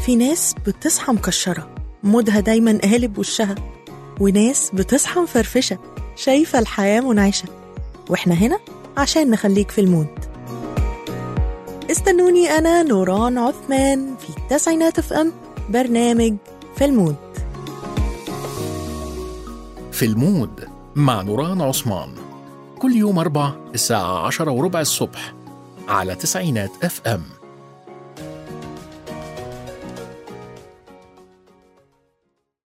في ناس بتصحى مكشرة مودها دايما قالب وشها وناس بتصحى مفرفشة شايفة الحياة منعشة واحنا هنا عشان نخليك في المود استنوني أنا نوران عثمان في التسعينات اف ام برنامج في المود في المود مع نوران عثمان كل يوم أربع الساعة عشرة وربع الصبح على تسعينات اف ام